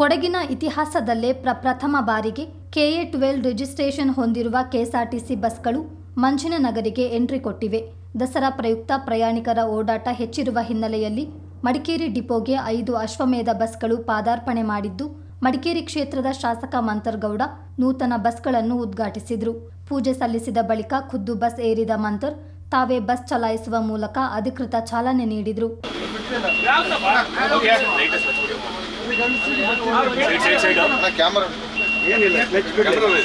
ಕೊಡಗಿನ ಇತಿಹಾಸದಲ್ಲೇ ಪ್ರಪ್ರಥಮ ಬಾರಿಗೆ ಕೆಎ ಟ್ವೆಲ್ ರಿಜಿಸ್ಟ್ರೇಷನ್ ಹೊಂದಿರುವ ಕೆಎಸ್ಆರ್ಟಿಸಿ ಬಸ್ಗಳು ಮಂಜಿನ ನಗರಿಗೆ ಎಂಟ್ರಿ ಕೊಟ್ಟಿವೆ ದಸರಾ ಪ್ರಯುಕ್ತ ಪ್ರಯಾಣಿಕರ ಓಡಾಟ ಹೆಚ್ಚಿರುವ ಹಿನ್ನೆಲೆಯಲ್ಲಿ ಮಡಿಕೇರಿ ಡಿಪೋಗೆ ಐದು ಅಶ್ವಮೇಧ ಬಸ್ಗಳು ಪಾದಾರ್ಪಣೆ ಮಾಡಿದ್ದು ಮಡಿಕೇರಿ ಕ್ಷೇತ್ರದ ಶಾಸಕ ಮಂತರ್ಗೌಡ ನೂತನ ಬಸ್ಗಳನ್ನು ಉದ್ಘಾಟಿಸಿದರು ಪೂಜೆ ಸಲ್ಲಿಸಿದ ಬಳಿಕ ಖುದ್ದು ಬಸ್ ಏರಿದ ಮಂತರ್ ತಾವೇ ಬಸ್ ಚಲಾಯಿಸುವ ಮೂಲಕ ಅಧಿಕೃತ ಚಾಲನೆ ನೀಡಿದರು ಕ್ಯಾಮರಾ ಏನಿಲ್ಲ ಕ್ಲಚ್ ಬಿಡಿ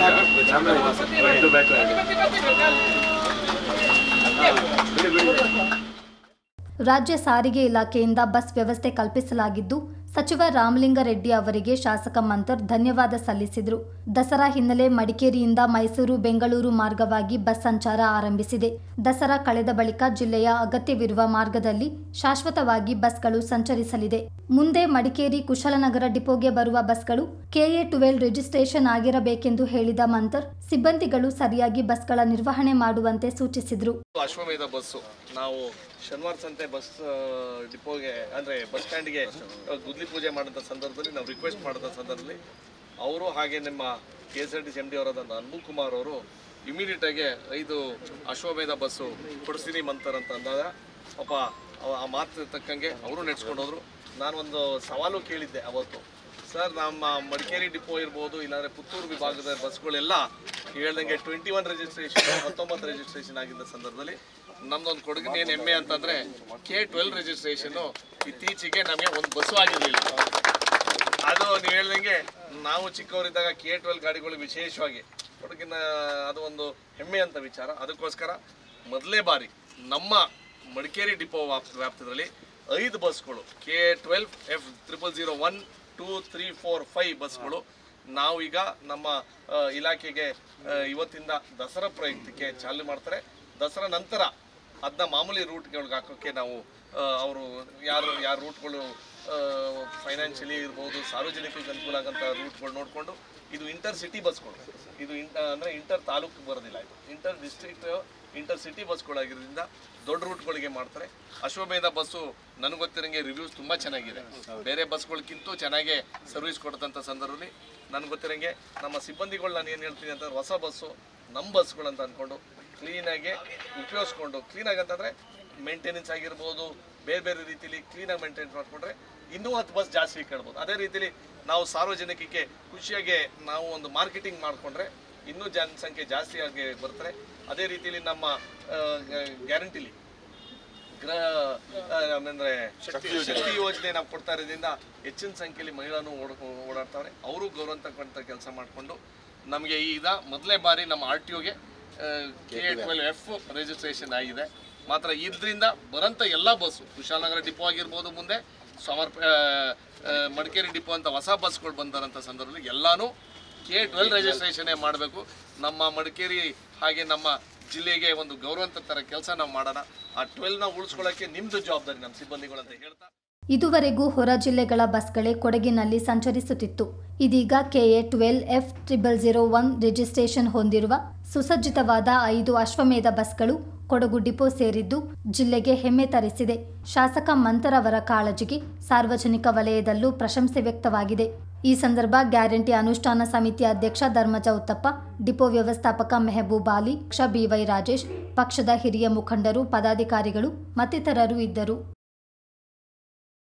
ರಾಜ್ಯ ಸಾರಿಗೆ ಇಲಾಖೆಯಿಂದ ಬಸ್ ವ್ಯವಸ್ಥೆ ಕಲ್ಪಿಸಲಾಗಿದ್ದು ಸಚಿವ ರಾಮಲಿಂಗಾರೆಡ್ಡಿ ಅವರಿಗೆ ಶಾಸಕ ಮಂತರ್ ಧನ್ಯವಾದ ಸಲ್ಲಿಸಿದರು ದಸರಾ ಹಿನ್ನೆಲೆ ಮಡಿಕೇರಿಯಿಂದ ಮೈಸೂರು ಬೆಂಗಳೂರು ಮಾರ್ಗವಾಗಿ ಬಸ್ ಸಂಚಾರ ಆರಂಭಿಸಿದೆ ದಸರಾ ಕಳೆದ ಬಳಿಕ ಜಿಲ್ಲೆಯ ಅಗತ್ಯವಿರುವ ಮಾರ್ಗದಲ್ಲಿ ಶಾಶ್ವತವಾಗಿ ಬಸ್ಗಳು ಸಂಚರಿಸಲಿದೆ ಮುಂದೆ ಮಡಿಕೇರಿ ಕುಶಲನಗರ ಡಿಪೋಗೆ ಬರುವ ಬಸ್ಗಳು ಕೆಎ ಟ್ವೆಲ್ ರಿಜಿಸ್ಟ್ರೇಷನ್ ಆಗಿರಬೇಕೆಂದು ಹೇಳಿದ ಮಂತರ್ ಸಿಬ್ಬಂದಿಗಳು ಸರಿಯಾಗಿ ಬಸ್ಗಳ ನಿರ್ವಹಣೆ ಮಾಡುವಂತೆ ಸೂಚಿಸಿದರು ಅಶ್ವಮೇಧ ಬಸ್ಸು ನಾವು ಶನಿವಾರ ಸಂತೆ ಬಸ್ ಆ, ಡಿಪೋಗೆ ಅಂದರೆ ಬಸ್ ಸ್ಟ್ಯಾಂಡ್ಗೆ ಗುದ್ಲಿ ಪೂಜೆ ಮಾಡಿದ ಸಂದರ್ಭದಲ್ಲಿ ನಾವು ರಿಕ್ವೆಸ್ಟ್ ಮಾಡಿದ ಸಂದರ್ಭದಲ್ಲಿ ಅವರು ಹಾಗೆ ನಿಮ್ಮ K S R T C M D ಅವರಾದಂಥ ಅನ್ಮು ಕುಮಾರ್ ಅವರು ಇಮಿಡಿಯೇಟಾಗಿ ಐದು ಅಶ್ವಮೇಧ ಬಸ್ಸು ಕೊಡಿಸ್ತೀನಿ ಮಂತರ್ ಅಂತ ಅಂದಾಗ ಪಾಪ ಅವ- ಆ ಮಾತು ತಕ್ಕಂಗೆ ಅವರು ನಡೆಸ್ಕೊಂಡು ಹೋದ್ರು ನಾನು ಒಂದು ಸವಾಲು ಕೇಳಿದ್ದೆ ಅವತ್ತು ಸರ್ ನಮ್ಮ ಮಡಿಕೇರಿ ಡಿಪೋ ಇರ್ಬೋದು ಇಲ್ಲಾಂದ್ರೆ ಪುತ್ತೂರು ವಿಭಾಗದ ಬಸ್ಗಳೆಲ್ಲ ಹೇಳ್ದಂಗೆ ಟ್ವೆಂಟಿ ಒನ್ ರಿಜಿಸ್ಟ್ರೇಷನ್ ಹತ್ತೊಂಬತ್ತು ರಿಜಿಸ್ಟ್ರೇಷನ್ ಆಗಿದ್ದ ಸಂದರ್ಭದಲ್ಲಿ ನಮ್ದೊಂದು ಕೊಡಗಿನ ಏನು ಹೆಮ್ಮೆ ಅಂತಂದ್ರೆ ಕೆ ಟ್ವೆಲ್ ರಿಜಿಸ್ಟ್ರೇಷನ್ ಇತ್ತೀಚೆಗೆ ನಮಗೆ ಒಂದು ಬಸ್ಸು ಆಗಿರಲಿಲ್ಲ ಅದು ನೀವು ಹೇಳ್ದಂಗೆ ನಾವು ಚಿಕ್ಕವರಿದ್ದಾಗ ಕೆ ಟ್ವೆಲ್ ಗಾಡಿಗಳು ವಿಶೇಷವಾಗಿ ಕೊಡಗಿನ ಅದು ಒಂದು ಹೆಮ್ಮೆ ಅಂತ ವಿಚಾರ ಅದಕ್ಕೋಸ್ಕರ ಮೊದಲೇ ಬಾರಿ ನಮ್ಮ ಮಡಿಕೇರಿ ಡಿಪೋ ವ್ಯಾಪ್ ವ್ಯಾಪ್ತಿಯಲ್ಲಿ ಐದು ಬಸ್ಗಳು K twelve F triple zero one two three four five ಬಸ್ಗಳು ನಾವು ಈಗ ನಮ್ಮ ಆ, ಇಲಾಖೆಗೆ ಆ, ಇವತ್ತಿಂದ ದಸರಾ ಪ್ರಯುಕ್ತಕ್ಕೆ ಚಾಲನೆ ಮಾಡ್ತಾರೆ ದಸರಾ ನಂತರ ಅದನ್ನ ಮಾಮೂಲಿ ರೂಟ್ಗಳಿಗೆ ಹಾಕೋಕ್ಕೆ ನಾವು ಅವರು ಯಾರು ಯಾರು ರೂಟ್ಗಳು ಫೈನಾನ್ಷಿಯಲಿ ಇರ್ಬೋದು ಸಾರ್ವಜನಿಕರಿಗೆ ಅನುಕೂಲ ಆಗಂಥ ರೂಟ್ಗಳು ನೋಡಿಕೊಂಡು ಇದು ಇಂಟರ್ ಸಿಟಿ ಬಸ್ಗಳು ಇದು ಇಂಟ ಅಂದರೆ ಇಂಟರ್ ತಾಲೂಕು ಬರೋದಿಲ್ಲ ಇದು ಇಂಟರ್ ಡಿಸ್ಟ್ರಿಕ್ಟ್ ಇಂಟರ್ ಸಿಟಿ ಬಸ್ಗಳಾಗಿರೋದ್ರಿಂದ ದೊಡ್ಡ ರೂಟ್ಗಳಿಗೆ ಮಾಡ್ತಾರೆ ಅಶ್ವಮೇಧ ಬಸ್ಸು ನನಗೆ ಗೊತ್ತಿರಂಗೆ ರಿವ್ಯೂಸ್ ತುಂಬ ಚೆನ್ನಾಗಿದೆ ಬೇರೆ ಬಸ್ಗಳಿಗಿಂತೂ ಚೆನ್ನಾಗೆ ಸರ್ವಿಸ್ ಕೊಡ್ತಂಥ ಸಂದರ್ಭದಲ್ಲಿ ನನಗೆ ಗೊತ್ತಿರಂಗೆ ನಮ್ಮ ಸಿಬ್ಬಂದಿಗಳು ನಾನು ಏನು ಹೇಳ್ತೀನಿ ಅಂತಂದ್ರೆ ಹೊಸ ಬಸ್ಸು ನಮ್ಮ ಬಸ್ಗಳು ಅಂತ ಅಂದ್ಕೊಂಡು ಕ್ಲೀನಾಗಿ ಉಪಯೋಗಿಸ್ಕೊಂಡು ಕ್ಲೀನಾಗಿ ಅಂತಂದರೆ ಮೇಂಟೆನೆನ್ಸ್ ಆಗಿರ್ಬೋದು ಬೇರೆ ಬೇರೆ ರೀತಿಲಿ ಕ್ಲೀನಾಗಿ ಮೇಂಟೈನ್ ಮಾಡಿಕೊಂಡ್ರೆ ಇನ್ನೂ ಹತ್ತು ಬಸ್ ಜಾಸ್ತಿ ಕೇಳ್ಬೋದು ಅದೇ ರೀತಿಲಿ ನಾವು ಸಾರ್ವಜನಿಕಕ್ಕೆ ಖುಷಿಯಾಗಿ ನಾವು ಒಂದು ಮಾರ್ಕೆಟಿಂಗ್ ಮಾಡಿಕೊಂಡ್ರೆ ಇನ್ನೂ ಜನಸಂಖ್ಯೆ ಜಾಸ್ತಿ ಆಗಿ ಬರ್ತಾರೆ ಅದೇ ರೀತಿಲಿ ನಮ್ಮ ಗ್ಯಾರಂಟಿಲಿ ಗ್ರ ಅಂದರೆ ಶಕ್ತಿ ಯೋಜನೆ ನಾವು ಕೊಡ್ತಾ ಇರೋದ್ರಿಂದ ಹೆಚ್ಚಿನ ಸಂಖ್ಯೆಯಲ್ಲಿ ಮಹಿಳಾನು ಓಡ ಓಡಾಡ್ತಾವ್ರೆ ಅವರು ಗೌರವಂತಕ್ಕಂಥ ಕೆಲಸ ಮಾಡಿಕೊಂಡು ನಮಗೆ ಈಗ ಮೊದಲನೇ ಬಾರಿ ನಮ್ಮ ಆರ್ ಟಿ ಒಗೆ ಕೆ ಟ್ವೆಲ್ ಎಫ್ ರಿಜಿಸ್ಟ್ರೇಷನ್ ಆಗಿದೆ ಮಾತ್ರ ಇದರಿಂದ ಬರೋಂಥ ಎಲ್ಲ ಬಸ್ಸು ಕುಶಾಲನಗರ ಡಿಪೋ ಆಗಿರ್ಬೋದು ಮುಂದೆ ಸಮರ್ಪ ಆ, ಆ, ಮಡಿಕೇರಿ ಡಿಪೋ ಅಂತ ಹೊಸ ಬಸ್ಗಳು ಬಂದಾರಂಥ ಸಂದರ್ಭದಲ್ಲಿ ಎಲ್ಲಾನು ಕೆ ಟ್ವೆಲ್ ರಿಜಿಸ್ಟ್ರೇಷನ್ನೇ ಮಾಡಬೇಕು ನಮ್ಮ ಮಡಿಕೇರಿ ಹಾಗೆ ನಮ್ಮ ಜಿಲ್ಲೆಗೆ ಒಂದು ಗೌರವಂತ ಥರ ಕೆಲಸ ನಾವು ಮಾಡೋಣ ಆ ಟ್ವೆಲ್ನ ಉಳಿಸ್ಕೊಳ್ಳೋಕ್ಕೆ ನಿಮ್ಮದು ಜವಾಬ್ದಾರಿ ನಮ್ಮ ಸಿಬ್ಬಂದಿಗಳು ಅಂತ ಹೇಳ್ತಾ ಇದುವರೆಗೂ ಹೊರ ಜಿಲ್ಲೆಗಳ ಬಸ್ಗಳೇ ಕೊಡಗಿನಲ್ಲಿ ಸಂಚರಿಸುತ್ತಿತ್ತು ಇದೀಗ KA twelve F triple zero one registration ಹೊಂದಿರುವ ಸುಸಜ್ಜಿತವಾದ ಐದು ಅಶ್ವಮೇಧ ಬಸ್ಗಳು ಕೊಡಗು ಡಿಪೋ ಸೇರಿದ್ದು ಜಿಲ್ಲೆಗೆ ಹೆಮ್ಮೆ ತರಿಸಿದೆ ಶಾಸಕ ಮಂತರ್ ಅವರ ಕಾಳಜಿಗೆ ಸಾರ್ವಜನಿಕ ವಲಯದಲ್ಲೂ ಪ್ರಶಂಸೆ ವ್ಯಕ್ತವಾಗಿದೆ ಈ ಸಂದರ್ಭ ಗ್ಯಾರಂಟಿ ಅನುಷ್ಠಾನ ಸಮಿತಿ ಅಧ್ಯಕ್ಷ ಧರ್ಮಜ ಉತ್ತಪ್ಪ ಡಿಪೋ ವ್ಯವಸ್ಥಾಪಕ ಮೆಹಬೂಬ್ ಅಲಿ ಕ್ಷ ಬಿವೈ ರಾಜೇಶ್ ಪಕ್ಷದ ಹಿರಿಯ ಮುಖಂಡರು ಪದಾಧಿಕಾರಿಗಳು ಮತ್ತಿತರರು ಇದ್ದರು